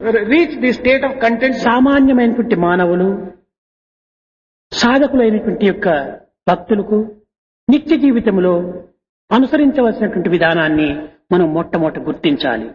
reach the state of content. సామాన్యమైనటువంటి మానవులు సాధకులైనటువంటి యొక్క భక్తులకు నిత్య జీవితంలో అనుసరించవలసినటువంటి విధానాన్ని మనం మొట్టమొదట గుర్తించాలి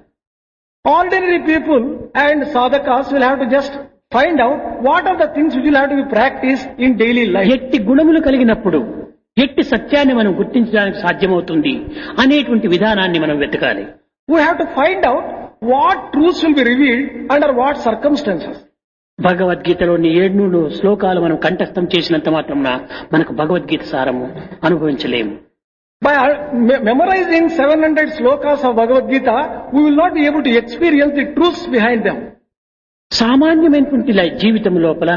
Ordinary people and sadhakas will have to just find out what are the things which will have to be practiced in daily life. ఎట్టి గుణములు కలిగినప్పుడు ఎట్టి సత్యాన్ని మనం గుర్తించడానికి సాధ్యమవుతుంది అనేటువంటి విధానాన్ని మనం వెతకాలి We have to find out what truths will be revealed under what circumstances. భగవద్గీతలోని ఏడు శ్లోకాలు మనం కంఠస్థం చేసినంత మాత్రం మనకు భగవద్గీత సారము అనుభవించలేము By uh, me- memorizing 700 slokas of Bhagavad Gita, we will not be able to experience the truths behind them. సామాన్యమైనటువంటి లై- జీవితం లోపల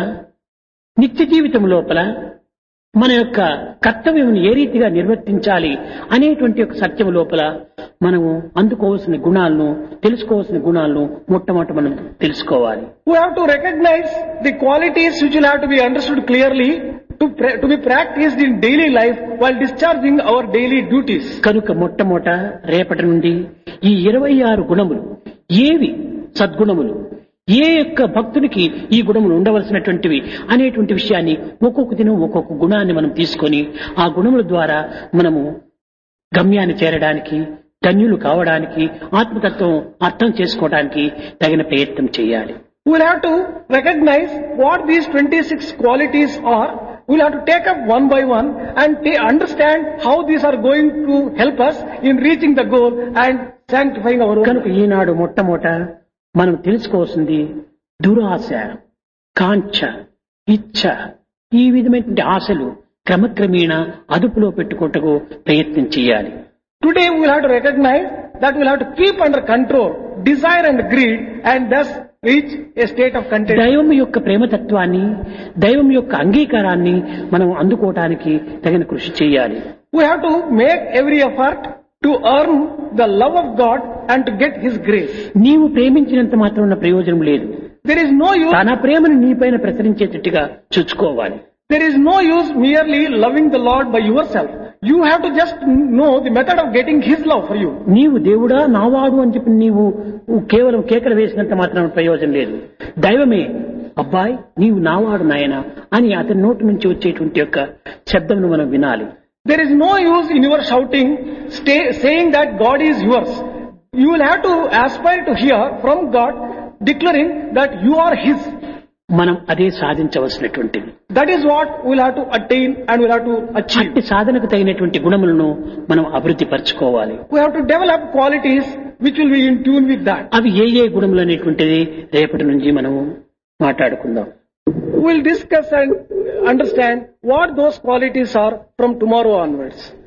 నిత్య జీవితం లోపల మన యొక్క కర్తవ్యం ఏ రీతిగా నిర్వర్తించాలి అనేటువంటి ఒక సత్యం లోపల మనము అందుకోవాల్సిన గుణాలను తెలుసుకోవాల్సిన గుణాలను మొట్టమొదట మనం తెలుసుకోవాలి We have to recognize the qualities which will have to be understood clearly to, pra- to be practiced in daily life while discharging our daily duties. కనుక మొట్టమొదట రేపటి నుండి ఈ ఇరవై ఆరు గుణములు ఏవి సద్గుణములు ఏ యొక్క భక్తునికి ఈ గుణములు ఉండవలసినటువంటివి అనేటువంటి విషయాన్ని ఒక్కొక్క దినం ఒక్కొక్క గుణాన్ని మనం తీసుకొని ఆ గుణముల ద్వారా మనము గమ్యాన్ని చేరడానికి ధన్యులు కావడానికి ఆత్మతత్వం అర్థం చేసుకోవడానికి తగిన ప్రయత్నం చేయాలి We will have to recognize what these 26 qualities are. We will have to take up one by one and ta- understand how these are going to help us in reaching the goal and sanctifying our own. కనుక ఈనాడు మొట్టమొదట మనం తెలుసుకోవాల్సింది దురాశ కాంక్ష ఇచ్ఛ ఈ విధమైనటువంటి ఆశలు క్రమక్రమేణా అదుపులో పెట్టుకుంటకు ప్రయత్నం చేయాలి Today we will have to recognize that we will have to keep under control desire and greed and thus reach a state of content. దైవం యొక్క ప్రేమతత్వాన్ని దైవం యొక్క అంగీకారాన్ని మనం అందుకోవటానికి తగిన కృషి చేయాలి We have to make every effort to earn the love of God and to get His grace. నీవు ప్రేమించినంత మాత్రం ఉన్న ప్రయోజనం లేదు There is no use, తన ప్రేమను నీపైన ప్రసరించేటట్టుగా చూసుకోవాలి there is no use merely loving the Lord by yourself. You have to just know the method of getting His love for you. నీవు దేవుడా నావాడు అని చెప్పి నీవు కేవలం కేకలు వేసినంత మాత్రం ప్రయోజనం లేదు దైవమే అబ్బాయి నీవు నావాడు నాయన అని అతని నోటి నుంచి వచ్చేటువంటి యొక్క శబ్దమును మనం వినాలి There is no use in your shouting, stay, saying that God is yours. You will have to aspire to hear from God declaring that you are His. మనం అదే సాధించవలసినటువంటిది That is what we'll have to attain and we'll have to achieve. అట్టి సాధనకు తగినటువంటి గుణములను మనం అభివృద్ధి పరచుకోవాలి We have to develop qualities which will be in tune with that. అవి ఏ ఏ గుణములు అనేటువంటిది రేపటి నుంచి మనము మాట్లాడుకుందాం We'll discuss and understand what those qualities are from tomorrow onwards.